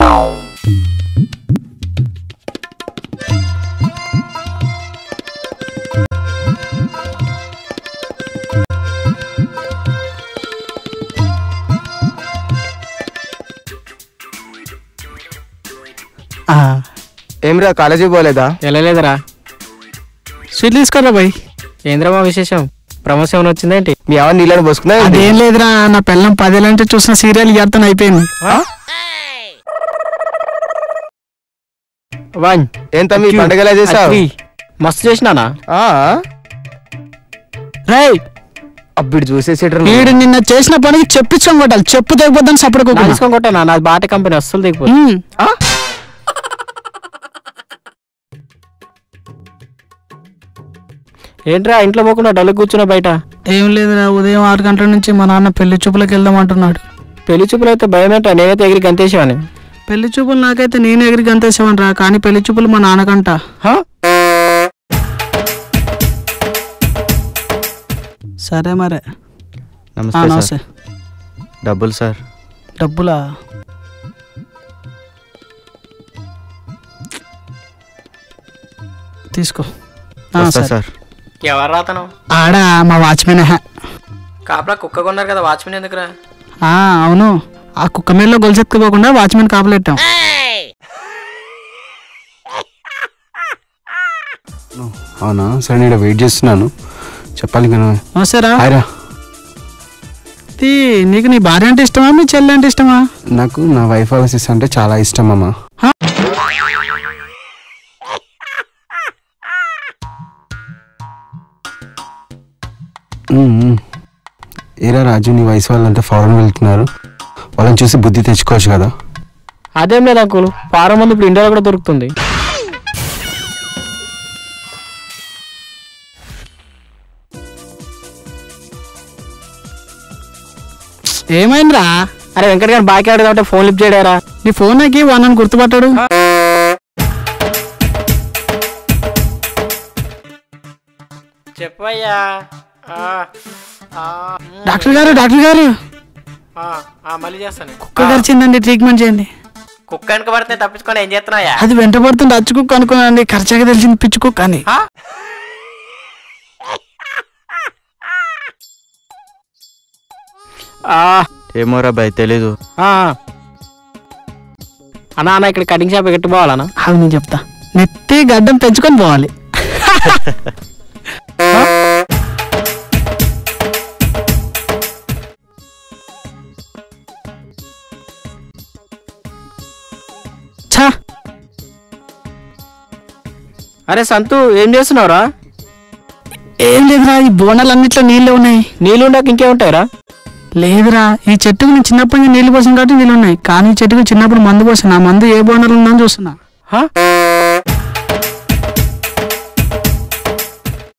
ఏమిరా కాలేజీ పోలేదా వెళ్ళలేదురా స్వీట్ తీసుకోరా బాయ్ ఏంద్రమా విశేషం ప్రమోషన్ ఏమైనా వచ్చిందేంటి మీ అవ నీళ్ళని పోసుకున్నా ఏంటి? అదేం లేదురా నా పిల్లం పదేళ్ళంటే చూసిన సీరియల్ ఇయ్యార్థం అయిపోయింది వన్ ఏం తమ్మి పండగలా చేసావు త్రీ. మస్తు చేసినానా ఆ, రేయ్ అప్పుడు చూసేసేటర్ వీడు నిన్న చేసిన పనికి చెప్పించాం కొట్టాలి చెప్పు తెగిపోద్దని నా సపడకోకుండా తీసుకొని కొట్టానా నాది బాట కంపెనీ అస్సలు దిగిపోతుంది ఉమ్. ఏంట్రా ఇంట్లో పోకుండా డల్లు కూర్చున్నా బయట ఏం లేదురా ఉదయం ఆరు గంటల నుంచి మా నాన్న పెళ్లి చూపులకు వెళ్దాం అంటున్నాడు పెళ్లి చూపులు అయితే భయం ఏంటా నేనైతే ఎగిరి గంతేసేవాని పెళ్లి చూపులు నాకైతే నేను ఎగిరి గంతేసేవాను రా కానీ పెళ్లి చూపులు మా నాన్నకంట హా? సరే మరే ఆ, నమస్తే సార్ నమస్తే డబ్బులు సార్ డబ్బులా తీసుకో ఆ, వస్తా సరే. సార్ ఎవరు రాతను ఆడా మా వాచ్మెన్ హే. కాపలా కుక్క కొన్నారు కదా వాచ్మెన్ ఎందుకురా ఆ అవును ఆ కుక్క మీదలో గొలుసెత్తుకుపోకుండా వాచ్మెన్ కాపలెట్టాం అవునా సరే నేను వెయిట్ చేస్తున్నాను చెప్పాలి కదా నమస్తేరా హాయ్రా తీ, నీకు నీ భార్య అంటే ఇష్టమా మీ చెల్లి అంటే ఇష్టమా నాకు నా వైఫ్ అలసిస్ అంటే చాలా ఇష్టం అమ్మ ఉమ్, ఉమ్. ఏరా రాజు నీ వయసు వాళ్ళంతా ఫారెన్ వెళ్తున్నారు వాళ్ళని చూసి బుద్ధి తెచ్చుకోవచ్చు కదా అదేం లేదు అంకుల్ ఫారం మంది ఇప్పుడు ఇండియాలో కూడా దొరుకుతుంది ఏమైందిరా అరే వెంకట గారు బాకీ ఆడదామంటే ఫోన్ లిఫ్ట్ చేయడారా నీ ఫోన్ నాకి వన్ గుర్తుపట్టాడు చెప్పయ్యా డాక్టర్ గారు డాక్టర్ గారు మళ్ళీ చేస్తాను కుక్క గరిచిందండి ట్రీట్మెంట్ చేయండి కుక్క వెనక పడితే తప్పించుకొని ఏం చేస్తున్నాయా అది వెంట పడుతుంది అచ్చు కుక్క అనుకున్నానండి ఖర్చాగా తెలిసింది పిచ్చి కుక్క అని ఏమోరా బాయ్ తెలీదు అన్నా అన్న ఇక్కడ కటింగ్ షాప్ ఎట్టు పోవాలన్నా అది నేను చెప్తా నెత్తి గడ్డం పెంచుకొని పోవాలి ఛా అరే సంతు ఏం చేస్తున్నావురా ఏం లేదురా ఈ బోనాలన్నిట్లో నీళ్ళు ఉన్నాయి నీళ్ళు ఉండక ఇంకేముంటాయిరా లేదురా ఈ చెట్టుకు నేను చిన్నప్పటి నుంచి నీళ్ళు పోసాను కాబట్టి నీళ్ళు ఉన్నాయి కానీ ఈ చెట్టుకు చిన్నప్పుడు మందు పోసాను ఆ మందు ఏ బోనాలు ఉందని చూస్తున్నా హా?